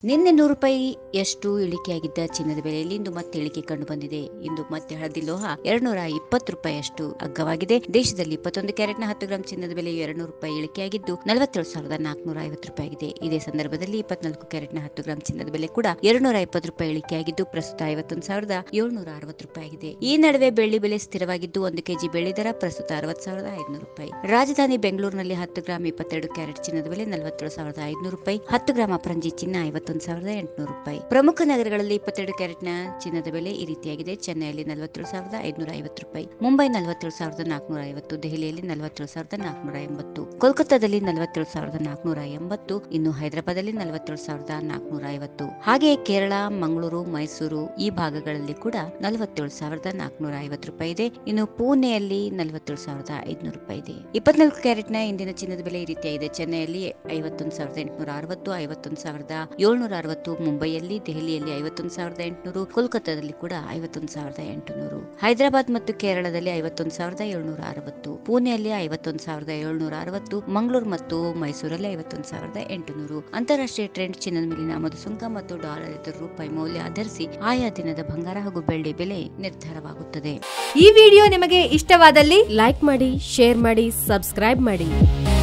ನಿನ್ನೆ ನೂರು ರೂಪಾಯಿ ಎಷ್ಟು ಇಳಿಕೆಯಾಗಿದ್ದ ಚಿನ್ನದ ಬೆಲೆಯಲ್ಲಿ ಇಂದು ಮತ್ತೆ ಇಳಿಕೆ ಕಂಡು ಬಂದಿದೆ ಇಂದು ಮತ್ತೆ ಹಳದಿ ಲೋಹ ಎರಡ್ನೂರ ಇಪ್ಪತ್ತು ರೂಪಾಯಿಯಷ್ಟು ಅಗ್ಗವಾಗಿದೆ ದೇಶದಲ್ಲಿ ಇಪ್ಪತ್ತೊಂದು ಕ್ಯಾರೆಟ್ನ ಹತ್ತು ಗ್ರಾಂ ಚಿನ್ನದ ಬೆಲೆಯು ಎರಡ್ನೂರು ರೂಪಾಯಿ ಇಳಿಕೆಯಾಗಿದ್ದು ನಲವತ್ತೇಳು ಸಾವಿರದ ನಾಲ್ಕುನೂರ ಐವತ್ತು ರೂಪಾಯಿ ಆಗಿದೆ ಇದೇ ಸಂದರ್ಭದಲ್ಲಿ ಇಪ್ಪತ್ನಾಲ್ಕು ಕ್ಯಾರೆಟ್ನ ಹತ್ತು ಗ್ರಾಂ ಚಿನ್ನದ ಬೆಲೆ ಕೂಡ ಎರಡ್ನೂರ ಇಪ್ಪತ್ತು ರೂಪಾಯಿ ಇಳಿಕೆಯಾಗಿದ್ದು ಪ್ರಸ್ತುತ ಐವತ್ತೊಂದು ಸಾವಿರದ ಏಳ್ನೂರ ಅರವತ್ತು ರೂಪಾಯಿ ಆಗಿದೆ ಈ ನಡುವೆ ಬೆಳ್ಳಿ ಬೆಲೆ ಸ್ಥಿರವಾಗಿದ್ದು ಒಂದು ಕೆಜಿ ಬೆಳ್ಳಿ ದರ ಪ್ರಸ್ತುತ ಅರವತ್ತು ಸಾವಿರದ ಐದುನೂರು ರೂಪಾಯಿ ರಾಜಧಾನಿ ಬೆಂಗಳೂರಿನಲ್ಲಿ ಹತ್ತು ಗ್ರಾಂ ಇಪ್ಪತ್ತೆರಡು ಕ್ಯಾರೆಟ್ ಚಿನ್ನದ ಬೆಲೆ ನಲವತ್ತೇಳು ಸಾವಿರದ ಐದುನೂರು ರೂಪಾಯಿ ಹತ್ತು ಗ್ರಾಂ ಅಪರಂಜಿ ಚಿನ್ನ ಐವತ್ತೊಂದು ಸಾವಿರದ ಎಂಟುನೂರು ರೂಪಾಯಿ ಪ್ರಮುಖ ನಗರಗಳಲ್ಲಿ ಇಪ್ಪತ್ತೆರಡು ಕ್ಯಾರೆಟ್ನ ಚಿನ್ನದ ಬೆಲೆ ಈ ರೀತಿಯಾಗಿದೆ ಚೆನ್ನೈಯಲ್ಲಿ ನಲವತ್ತೇಳು ಸಾವಿರದ ಐದುನೂರ ಐವತ್ತು ರೂಪಾಯಿ ಮುಂಬೈ ನಲವತ್ತೇಳು ಸಾವಿರದ ನಾಲ್ಕುನೂರ ಐವತ್ತು ದೆಹಲಿಯಲ್ಲಿ ನಲವತ್ತೇಳು ಸಾವಿರದ ನಾಲ್ಕುನೂರ ಎಂಬತ್ತು ಕೋಲ್ಕತ್ತಾದಲ್ಲಿ ನಲವತ್ತೇಳು ಸಾವಿರದ ನಾಲ್ಕುನೂರ ಎಂಬತ್ತು ಇನ್ನು ಹೈದರಾಬಾದಲ್ಲಿ ನಲವತ್ತೇಳು ಸಾವಿರದ ನಾಲ್ಕುನೂರ ಐವತ್ತು ಹಾಗೆಯೇ ಕೇರಳ ಮಂಗಳೂರು ಮೈಸೂರು ಈ ಭಾಗಗಳಲ್ಲಿ ಕೂಡ ನಲವತ್ತೇಳು ಸಾವಿರದ ನಾಲ್ಕುನೂರ ಐವತ್ತು ರೂಪಾಯಿ ಇದೆ ಇನ್ನು ಪುಣೆಯಲ್ಲಿ ನಲವತ್ತೇಳು ಸಾವಿರದ ಐದುನೂರು ರೂಪಾಯಿ ಇದೆ ಇಪ್ಪತ್ನಾಲ್ಕು ಕ್ಯಾರೆಟ್ನ ಇಂದಿನ ಚಿನ್ನದ ಬೆಲೆ ಈ ರೀತಿಯಾಗಿದೆ ಚೆನ್ನೈಯಲ್ಲಿ ಐವತ್ತೊಂದು ಸಾವಿರದ ಎಂಟುನೂರ ಅರವತ್ತು ಐವತ್ತೊಂದು ಸಾವಿರದ ಏಳ್ನೂರ ಅರವತ್ತು ಮುಂಬೈಯಲ್ಲಿ ದೆಹಲಿಯಲ್ಲಿ ಐವತ್ತೊಂದು ಸಾವಿರದ ಎಂಟುನೂರು ಕೋಲ್ಕತ್ತಾದಲ್ಲಿ ಕೂಡ ಐವತ್ತೊಂದು ಸಾವಿರದ ಎಂಟುನೂರು ಹೈದರಾಬಾದ್ ಮತ್ತು ಕೇರಳದಲ್ಲಿ ಐವತ್ತೊಂದು ಸಾವಿರದ ಏಳ್ನೂರ ಅರವತ್ತು ಪುಣೆಯಲ್ಲಿ ಐವತ್ತೊಂದು ಸಾವಿರದ ಏಳ್ನೂರ ಅರವತ್ತು ಮಂಗಳೂರು ಮತ್ತು ಮೈಸೂರಲ್ಲಿ ಐವತ್ತೊಂದು ಸಾವಿರದ ಎಂಟುನೂರು ಅಂತಾರಾಷ್ಟ್ರೀಯ ಟ್ರೆಂಡ್ ಚಿನ್ನದ ಮೇಲಿನ ಆಮದು ಸುಂಕ ಮತ್ತು ಡಾಲರ್ ಎದುರು ರೂಪಾಯಿ ಮೌಲ್ಯ ಆಧರಿಸಿ ಆಯಾ ದಿನದ ಬಂಗಾರ ಹಾಗೂ ಬೆಳ್ಳಿ ಬೆಲೆ ನಿರ್ಧಾರವಾಗುತ್ತದೆ ಈ ವಿಡಿಯೋ ನಿಮಗೆ ಇಷ್ಟವಾದಲ್ಲಿ ಲೈಕ್ ಮಾಡಿ ಶೇರ್ ಮಾಡಿ ಸಬ್ಸ್ಕ್ರೈಬ್ ಮಾಡಿ